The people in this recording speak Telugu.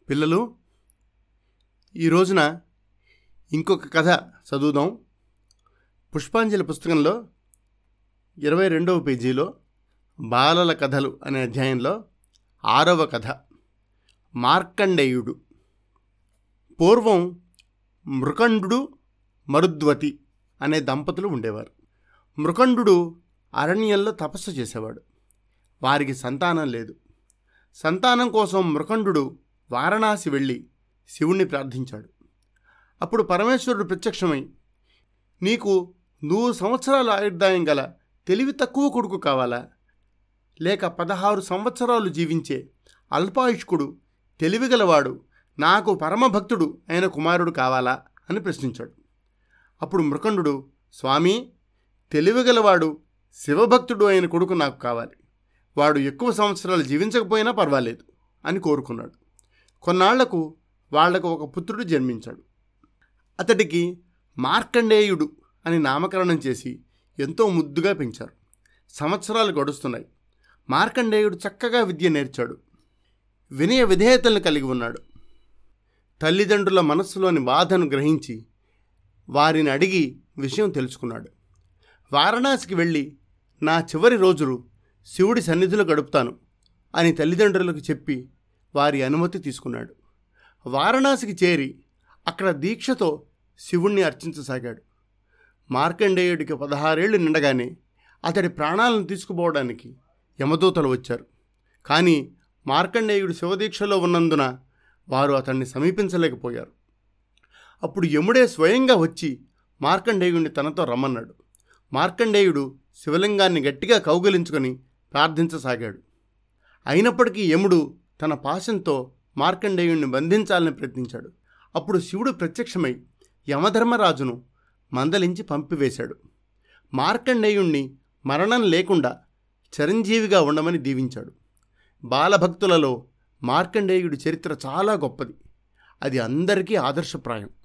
పిల్లలు ఈ రోజున ఇంకొక కథ చదువుదాం పుష్పాంజలి పుస్తకంలో ఇరవై రెండవ పేజీలో బాలల కథలు అనే అధ్యాయంలో ఆరవ కథ మార్కండేయుడు పూర్వం మృకండు మరుద్వతి అనే దంపతులు ఉండేవారు మృకండు అరణ్యంలో తపస్సు చేసేవాడు వారికి సంతానం లేదు సంతానం కోసం మృకండు వారణాసి వెళ్ళి శివుణ్ణి ప్రార్థించాడు అప్పుడు పరమేశ్వరుడు ప్రత్యక్షమై నీకు నూరు సంవత్సరాల ఆయుర్దాయం గల తెలివి తక్కువ కొడుకు కావాలా లేక పదహారు సంవత్సరాలు జీవించే అల్పాయుష్కుడు తెలివిగలవాడు నాకు పరమభక్తుడు అయిన కుమారుడు కావాలా అని ప్రశ్నించాడు అప్పుడు మృకండు స్వామి తెలివిగలవాడు శివభక్తుడు అయిన కొడుకు నాకు కావాలి వాడు ఎక్కువ సంవత్సరాలు జీవించకపోయినా పర్వాలేదు అని కోరుకున్నాడు కొన్నాళ్లకు వాళ్లకు ఒక పుత్రుడు జన్మించాడు అతడికి మార్కండేయుడు అని నామకరణం చేసి ఎంతో ముద్దుగా పెంచారు సంవత్సరాలు గడుస్తున్నాయి మార్కండేయుడు చక్కగా విద్య నేర్చాడు వినయ విధేయతలను కలిగి ఉన్నాడు తల్లిదండ్రుల మనస్సులోని బాధను గ్రహించి వారిని అడిగి విషయం తెలుసుకున్నాడు వారణాసికి వెళ్ళి నా చివరి రోజులు శివుడి సన్నిధిలో గడుపుతాను అని తల్లిదండ్రులకు చెప్పి వారి అనుమతి తీసుకున్నాడు వారణాసికి చేరి అక్కడ దీక్షతో శివుణ్ణి అర్చించసాగాడు మార్కండేయుడికి పదహారేళ్లు నిండగానే అతడి ప్రాణాలను తీసుకుపోవడానికి యమదూతలు వచ్చారు కానీ మార్కండేయుడు శివదీక్షలో ఉన్నందున వారు అతన్ని సమీపించలేకపోయారు అప్పుడు యముడే స్వయంగా వచ్చి మార్కండేయుడిని తనతో రమ్మన్నాడు మార్కండేయుడు శివలింగాన్ని గట్టిగా కౌగిలించుకొని ప్రార్థించసాగాడు అయినప్పటికీ యముడు తన పాశంతో మార్కండేయుణ్ణి బంధించాలని ప్రయత్నించాడు అప్పుడు శివుడు ప్రత్యక్షమై యమధర్మరాజును మందలించి పంపివేశాడు మార్కండేయుణ్ణి మరణం లేకుండా చిరంజీవిగా ఉండమని దీవించాడు బాలభక్తులలో మార్కండేయుడి చరిత్ర చాలా గొప్పది అది అందరికీ ఆదర్శప్రాయం